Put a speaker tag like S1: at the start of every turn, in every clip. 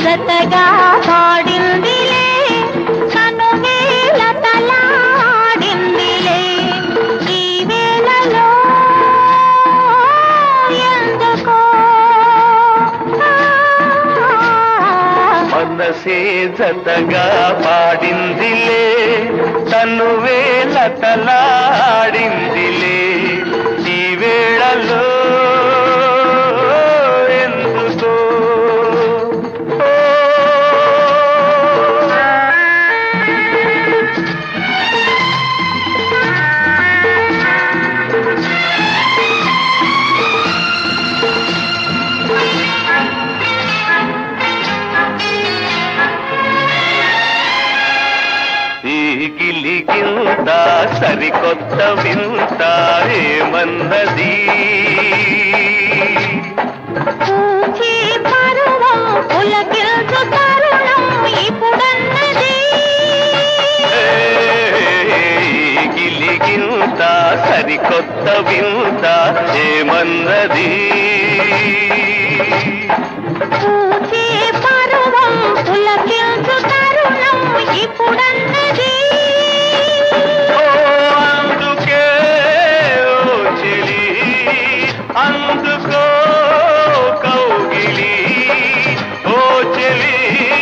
S1: జతగా పాడిందిలే కనువేల తలాడిందిలే ఈ వేళలో ఎందుకో
S2: మనసే జతగా పాడిందిలే తను వేలతలాడిందిలే ఈ వేళలో ఎందుకో ఈ గిలిగింత సరికొత్త వింత ఏమన్నది
S1: పూచే పరువం పులకిల్చు తరుణం ఇప్పుడన్నది
S2: ఏ గిలిగింత సరికొత్త వింత ఏమన్నది
S1: పూచే పరువం పులకిల్చు తరుణం ఇప్పుడన్నది
S2: ఓ అందుకే ఓ చెలి అందుకో కౌగిలి ఓ చెలి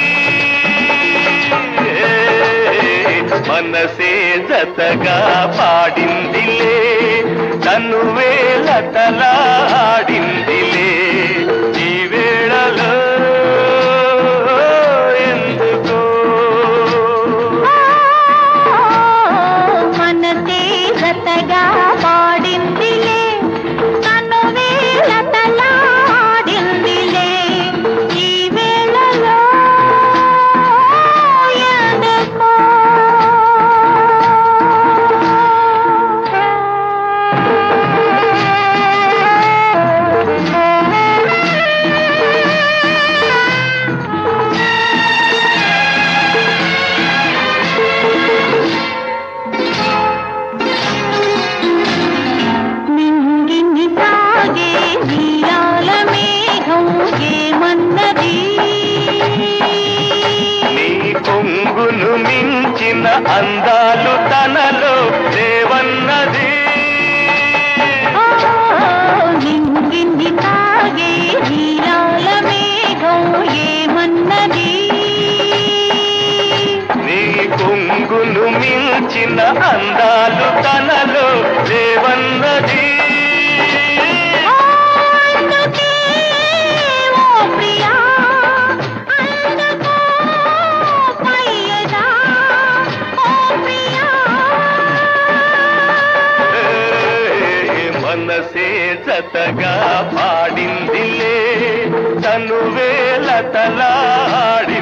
S2: ఏ, మనసే జతగా పాడిందిలే తను వేలతలాడిందిలే ఈ వేళలో ఎందుకో
S1: మనసే జతగా పాడిందిలే తను వేళ తలాడిందిలే ఈ వేళలో ఎందుకో నింగిని తాగే నీలాల మేఘం ఏమన్నది
S2: నీ కొంగును మించిన అందాలు తనలో దేవన్నది
S1: ఓ, నింగిని తాగే నీలాల మేఘం ఏమన్నది
S2: నీ కొంగును మించిన అందాలు తనలో దేవన్నది
S1: అందుకే ఓ ప్రియా అందుకో పయ్యదా ఓ ప్రియా
S2: ఏ, మనసే జతగా పాడిందిలే తను వేల తలాడి